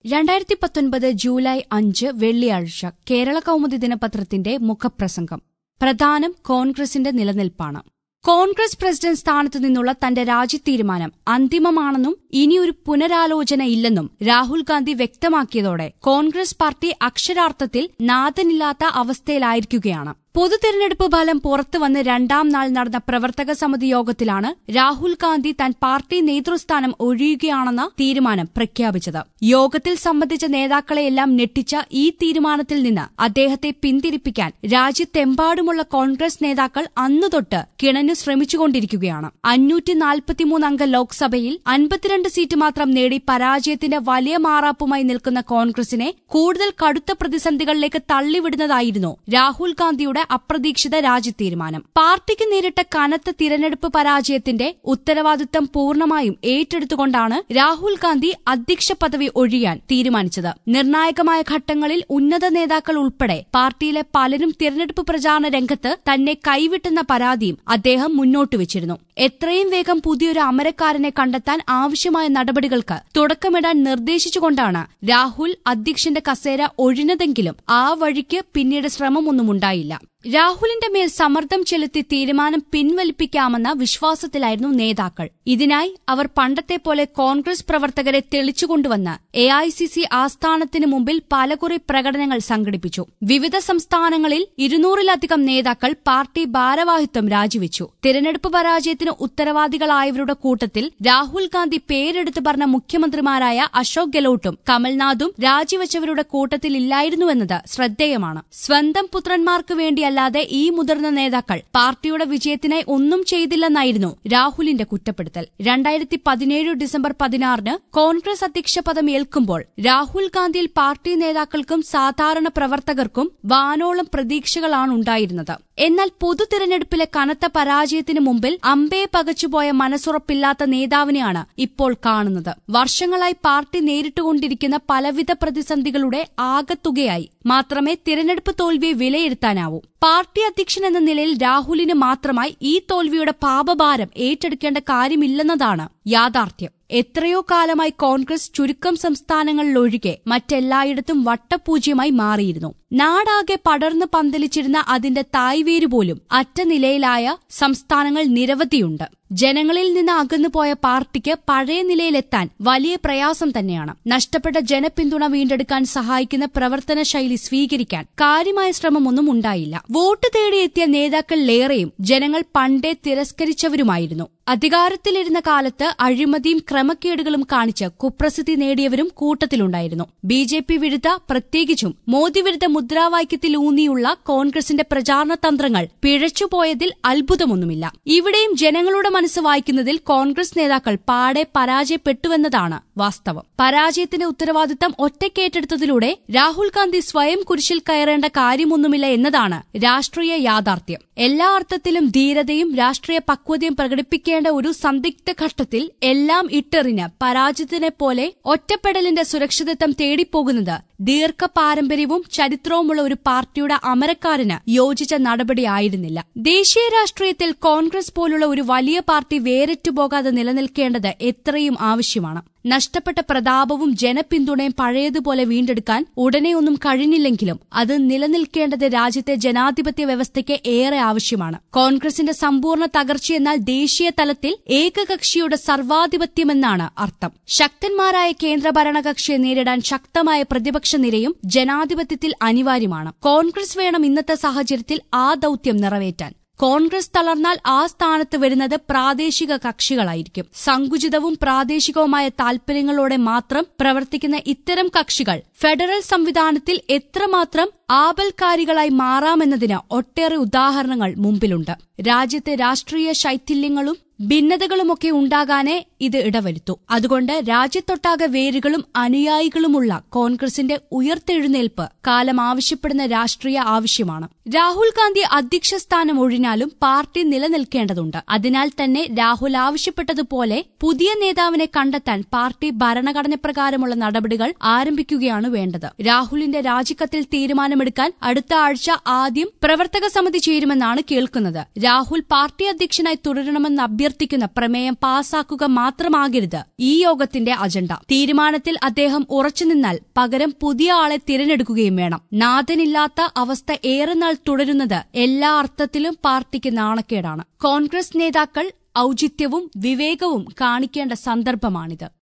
രണ്ടായിരത്തി പത്തൊൻപത് ജൂലൈ അഞ്ച് വെള്ളിയാഴ്ച കേരള കൗമുദി ദിനപത്രത്തിന്റെ മുഖപ്രസംഗം പ്രധാനം കോൺഗ്രസിന്റെ നിലനിൽപ്പാണ് കോൺഗ്രസ് പ്രസിഡന്റ് സ്ഥാനത്തു നിന്നുള്ള തന്റെ രാജി തീരുമാനം അന്തിമമാണെന്നും ഇനിയൊരു പുനരാലോചന ഇല്ലെന്നും രാഹുൽ ഗാന്ധി വ്യക്തമാക്കിയതോടെ കോൺഗ്രസ് പാർട്ടി അക്ഷരാർത്ഥത്തിൽ നാഥനില്ലാത്ത അവസ്ഥയിലായിരിക്കുകയാണ് പൊതു തെരഞ്ഞെടുപ്പ് ഫലം പുറത്തുവന്ന് രണ്ടാം നാൾ നടന്ന പ്രവർത്തക സമിതി യോഗത്തിലാണ് രാഹുൽ ഗാന്ധി താൻ പാർട്ടി നേതൃസ്ഥാനം ഒഴിയുകയാണെന്ന തീരുമാനം പ്രഖ്യാപിച്ചത് യോഗത്തിൽ സംബന്ധിച്ച നേതാക്കളെയെല്ലാം ഞെട്ടിച്ച ഈ തീരുമാനത്തിൽ നിന്ന് അദ്ദേഹത്തെ പിന്തിരിപ്പിക്കാൻ രാജ്യത്തെമ്പാടുമുള്ള കോൺഗ്രസ് നേതാക്കൾ അന്നുതൊട്ട് കിണഞ്ഞു ശ്രമിച്ചുകൊണ്ടിരിക്കുകയാണ് അഞ്ഞൂറ്റി നാൽപ്പത്തിമൂന്ന് അംഗ ലോക്സഭയിൽ അൻപത്തിരണ്ട് സീറ്റ് മാത്രം നേടി പരാജയത്തിന്റെ വലിയ മാറാപ്പുമായി നിൽക്കുന്ന കോൺഗ്രസിനെ കൂടുതൽ കടുത്ത പ്രതിസന്ധികളിലേക്ക് തള്ളിവിടുന്നതായിരുന്നു രാഹുൽ ഗാന്ധിയുടെ അപ്രതീക്ഷിത രാജി തീരുമാനം പാർട്ടിക്ക് നേരിട്ട കനത്ത തിരഞ്ഞെടുപ്പ് പരാജയത്തിന്റെ ഉത്തരവാദിത്തം പൂർണ്ണമായും ഏറ്റെടുത്തുകൊണ്ടാണ് രാഹുൽ ഗാന്ധി അധ്യക്ഷ പദവി ഒഴിയാൻ തീരുമാനിച്ചത് നിർണായകമായ ഘട്ടങ്ങളിൽ ഉന്നത നേതാക്കൾ ഉൾപ്പെടെ പാർട്ടിയിലെ പലരും തിരഞ്ഞെടുപ്പ് പ്രചാരണ രംഗത്ത് തന്നെ കൈവിട്ടെന്ന പരാതിയും അദ്ദേഹം മുന്നോട്ട് വെച്ചിരുന്നു എത്രയും വേഗം പുതിയൊരു അമരക്കാരനെ കണ്ടെത്താൻ ആവശ്യമായ നടപടികൾക്ക് തുടക്കമിടാൻ നിർദ്ദേശിച്ചുകൊണ്ടാണ് രാഹുൽ അധ്യക്ഷന്റെ കസേര ഒഴിഞ്ഞതെങ്കിലും ആ വഴിക്ക് പിന്നീട് ശ്രമമൊന്നുമുണ്ടായില്ല രാഹുലിന്റെ മേൽ സമ്മർദ്ദം ചെലുത്തി തീരുമാനം പിൻവലിപ്പിക്കാമെന്ന വിശ്വാസത്തിലായിരുന്നു നേതാക്കൾ ഇതിനായി അവർ പണ്ടത്തെ പോലെ കോൺഗ്രസ് പ്രവർത്തകരെ തെളിച്ചുകൊണ്ടുവന്ന് എ ഐ സി സി ആസ്ഥാനത്തിന് മുമ്പിൽ പലകുറി പ്രകടനങ്ങൾ സംഘടിപ്പിച്ചു വിവിധ സംസ്ഥാനങ്ങളിൽ ഇരുന്നൂറിലധികം നേതാക്കൾ പാർട്ടി ഭാരവാഹിത്വം രാജിവെച്ചു തിരഞ്ഞെടുപ്പ് പരാജയത്തിന് ഉത്തരവാദികളായവരുടെ കൂട്ടത്തിൽ രാഹുൽ ഗാന്ധി പേരെടുത്ത് പറഞ്ഞ മുഖ്യമന്ത്രിമാരായ അശോക് ഗെലോട്ടും കമൽനാഥും രാജിവെച്ചവരുടെ കൂട്ടത്തിലില്ലായിരുന്നുവെന്നത് ശ്രദ്ധേയമാണ് സ്വന്തം പുത്രന്മാർക്ക് വേണ്ടിയല്ലാതെ ഈ മുതിർന്ന നേതാക്കൾ പാർട്ടിയുടെ വിജയത്തിനായി ഒന്നും ചെയ്തില്ലെന്നായിരുന്നു രാഹുലിന്റെ കുറ്റപ്പെടുത്തൽ രണ്ടായിരത്തി പതിനേഴ് ഡിസംബർ പതിനാറിന് കോൺഗ്രസ് അധ്യക്ഷ പദം ഏൽക്കുമ്പോൾ രാഹുൽ ഗാന്ധിയിൽ പാർട്ടി നേതാക്കൾക്കും സാധാരണ പ്രവർത്തകർക്കും വാനോളം പ്രതീക്ഷകളാണ് ഉണ്ടായിരുന്നത് എന്നാൽ പൊതു തിരഞ്ഞെടുപ്പിലെ കനത്ത പരാജയത്തിന് മുമ്പിൽ അമ്പേ പകച്ചുപോയ മനസ്സുറപ്പില്ലാത്ത നേതാവിനെയാണ് ഇപ്പോൾ കാണുന്നത് വർഷങ്ങളായി പാർട്ടി നേരിട്ടുകൊണ്ടിരിക്കുന്ന പലവിധ പ്രതിസന്ധികളുടെ ആകത്തുകയായി മാത്രമേ തിരഞ്ഞെടുപ്പ് തോൽവിയെ വിലയിരുത്താനാവൂ പാർട്ടി അധ്യക്ഷൻ എന്ന നിലയിൽ രാഹുലിന് മാത്രമായി ഈ തോൽവിയുടെ പാപഭാരം ഏറ്റെടുക്കേണ്ട കാര്യമില്ലെന്നതാണ് യാഥാർത്ഥ്യം എത്രയോ കാലമായി കോൺഗ്രസ് ചുരുക്കം സംസ്ഥാനങ്ങളിലൊഴികെ മറ്റെല്ലായിടത്തും വട്ടപൂജ്യമായി മാറിയിരുന്നു നാടാകെ പടർന്നു പന്തലിച്ചിരുന്ന അതിന്റെ തായ്വേര് പോലും അറ്റ നിലയിലായ സംസ്ഥാനങ്ങൾ നിരവധിയുണ്ട് ജനങ്ങളിൽ നിന്ന് അകന്നുപോയ പാർട്ടിക്ക് പഴയ നിലയിലെത്താൻ വലിയ പ്രയാസം തന്നെയാണ് നഷ്ടപ്പെട്ട ജനപിന്തുണ വീണ്ടെടുക്കാൻ സഹായിക്കുന്ന പ്രവർത്തന ശൈലി സ്വീകരിക്കാൻ കാര്യമായ ശ്രമമൊന്നും ഉണ്ടായില്ല വോട്ട് തേടിയെത്തിയ നേതാക്കളിലേറെയും ജനങ്ങൾ പണ്ടേ തിരസ്കരിച്ചവരുമായിരുന്നു അധികാരത്തിലിരുന്ന കാലത്ത് അഴിമതിയും ക്രമക്കേടുകളും കാണിച്ച് കുപ്രസിദ്ധി നേടിയവരും കൂട്ടത്തിലുണ്ടായിരുന്നു ബി ജെ പി വിരുദ്ധ പ്രത്യേകിച്ചും മോദി വിരുദ്ധ മുദ്രാവാക്യത്തിലൂന്നിയുള്ള കോൺഗ്രസിന്റെ പ്രചാരണ തന്ത്രങ്ങൾ പിഴച്ചുപോയതിൽ അത്ഭുതമൊന്നുമില്ല ഇവിടെയും ജനങ്ങളുടെ മനസ്സ് വായിക്കുന്നതിൽ കോൺഗ്രസ് നേതാക്കൾ പാടെ പരാജയപ്പെട്ടുവെന്നതാണ് വാസ്തവം പരാജയത്തിന്റെ ഉത്തരവാദിത്തം ഒറ്റയ്ക്കേറ്റെടുത്തതിലൂടെ രാഹുൽ ഗാന്ധി സ്വയം കുരിശിൽ കയറേണ്ട കാര്യമൊന്നുമില്ല എന്നതാണ് രാഷ്ട്രീയ യാഥാർത്ഥ്യം എല്ലാ അർത്ഥത്തിലും ധീരതയും രാഷ്ട്രീയ പക്വതയും പ്രകടിപ്പിക്കേണ്ട ഒരു സന്ദിഗ്ധ ഘട്ടത്തിൽ എല്ലാം ഇട്ടെറിഞ്ഞ് പരാജയത്തിനെ പോലെ ഒറ്റപ്പെടലിന്റെ സുരക്ഷിതത്വം തേടിപ്പോകുന്നത് ദീർഘ പാരമ്പര്യവും ചരിത്രവുമുള്ള ഒരു പാർട്ടിയുടെ അമരക്കാരന് യോജിച്ച നടപടിയായിരുന്നില്ല ദേശീയ രാഷ്ട്രീയത്തിൽ കോൺഗ്രസ് പോലുള്ള ഒരു വലിയ പാർട്ടി വേറിട്ടുപോകാതെ നിലനിൽക്കേണ്ടത് എത്രയും ആവശ്യമാണ് നഷ്ടപ്പെട്ട പ്രതാപവും ജനപിന്തുണയും പഴയതുപോലെ വീണ്ടെടുക്കാൻ ഉടനെയൊന്നും കഴിഞ്ഞില്ലെങ്കിലും അത് നിലനിൽക്കേണ്ടത് രാജ്യത്തെ ജനാധിപത്യ വ്യവസ്ഥയ്ക്ക് ഏറെ ആവശ്യമാണ് കോൺഗ്രസിന്റെ സമ്പൂർണ്ണ തകർച്ചയെന്നാൽ ദേശീയ തലത്തിൽ ഏകകക്ഷിയുടെ സർവാധിപത്യമെന്നാണ് അർത്ഥം ശക്തന്മാരായ കേന്ദ്ര ഭരണകക്ഷിയെ നേരിടാൻ ശക്തമായ പ്രതിപക്ഷ നിരയും ജനാധിപത്യത്തിൽ അനിവാര്യമാണ് കോൺഗ്രസ് വേണം ഇന്നത്തെ സാഹചര്യത്തിൽ ആ ദൌത്യം നിറവേറ്റാൻ കോൺഗ്രസ് തളർന്നാൽ ആ സ്ഥാനത്ത് വരുന്നത് പ്രാദേശിക കക്ഷികളായിരിക്കും സങ്കുചിതവും പ്രാദേശികവുമായ താൽപര്യങ്ങളോടെ മാത്രം പ്രവർത്തിക്കുന്ന ഇത്തരം കക്ഷികൾ ഫെഡറൽ സംവിധാനത്തിൽ എത്രമാത്രം ആപൽക്കാരികളായി മാറാമെന്നതിന് ഒട്ടേറെ ഉദാഹരണങ്ങൾ മുമ്പിലുണ്ട് രാജ്യത്തെ രാഷ്ട്രീയ ശൈഥില്യങ്ങളും ഭിന്നതകളുമൊക്കെ ഉണ്ടാകാനേ ഇത് ഇടവരുത്തു അതുകൊണ്ട് രാജ്യത്തൊട്ടാകെ വേരുകളും അനുയായികളുമുള്ള കോൺഗ്രസിന്റെ ഉയർത്തെഴുന്നേൽപ്പ് കാലം ആവശ്യപ്പെടുന്ന രാഷ്ട്രീയ ആവശ്യമാണ് രാഹുൽ ഗാന്ധി അധ്യക്ഷ സ്ഥാനം ഒഴിഞ്ഞാലും പാർട്ടി നിലനിൽക്കേണ്ടതുണ്ട് അതിനാൽ തന്നെ രാഹുൽ ആവശ്യപ്പെട്ടതുപോലെ പുതിയ നേതാവിനെ കണ്ടെത്താൻ പാർട്ടി ഭരണഘടന പ്രകാരമുള്ള നടപടികൾ ആരംഭിക്കുകയാണ് വേണ്ടത് രാഹുലിന്റെ രാജിക്കത്തിൽ തീരുമാനമെടുക്കാൻ അടുത്ത ആഴ്ച ആദ്യം പ്രവർത്തക സമിതി ചേരുമെന്നാണ് കേൾക്കുന്നത് രാഹുൽ പാർട്ടി അധ്യക്ഷനായി തുടരണമെന്ന് അഭ്യർത്ഥിക്കുന്ന പ്രമേയം പാസാക്കുക മാത്രമാകരുത് ഈ യോഗത്തിന്റെ അജണ്ട തീരുമാനത്തിൽ അദ്ദേഹം ഉറച്ചുനിന്നാൽ പകരം പുതിയ ആളെ തിരഞ്ഞെടുക്കുകയും വേണം നാഥനില്ലാത്ത അവസ്ഥ ഏറെ നാൾ തുടരുന്നത് എല്ലാ അർത്ഥത്തിലും പാർട്ടിക്ക് നാണക്കേടാണ് കോൺഗ്രസ് നേതാക്കൾ ഔചിത്യവും വിവേകവും കാണിക്കേണ്ട സന്ദർഭമാണിത്